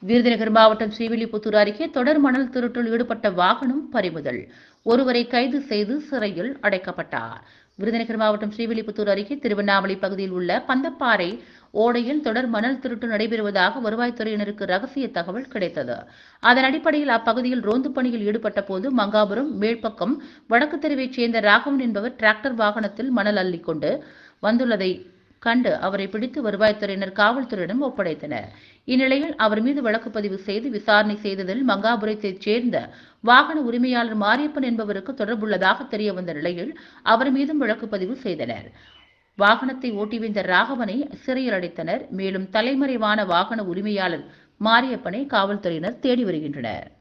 விருதுநகர் மாவட்டம் ஸ்ரீவில்லிபுத்தூர் அருகே தொடர் மணல் திருட்டில் ஈடுபட்ட வாகனம் பறிமுதல் ஒருவரை கைது செய்து சிறையில் அடைக்கப்பட்டார் விருதுநகர் மாவட்டம் ஸ்ரீவில்லிபுத்தூர் அருகே திருவண்ணாமலை பகுதியில் உள்ள பந்தப்பாறை ஓடையில் தொடர் மணல் திருட்டு நடைபெறுவதாக வருவாய்த்துறையினருக்கு ரகசிய தகவல் கிடைத்தது அதன் அடிப்படையில் அப்பகுதியில் ரோந்து பணியில் ஈடுபட்ட போது மங்காபுரம் மேல்பக்கம் வடக்கு தெருவைச் சேர்ந்த ராகவன் என்பவர் டிராக்டர் வாகனத்தில் மணல் அள்ளிக்கொண்டு வந்துள்ளதை கண்டு அவரை பிடித்து வருவாய்த்துறையினர் காவல்துறையிடம் ஒப்படைத்தனர் இந்நிலையில் அவர் மீது வழக்கு பதிவு செய்து விசாரணை செய்ததில் மங்காபுரத்தைச் சேர்ந்த வாகன உரிமையாளர் மாரியப்பன் என்பவருக்கு தொடர்புள்ளதாக தெரிய வந்த நிலையில் அவர் மீதும் வழக்கு பதிவு செய்தனர் வாகனத்தை ஓட்டி வந்த ராகவனை சிறையில் அடைத்தனர் மேலும் தலைமறைவான வாகன உரிமையாளர் மாரியப்பனை காவல்துறையினர் தேடி வருகின்றனர்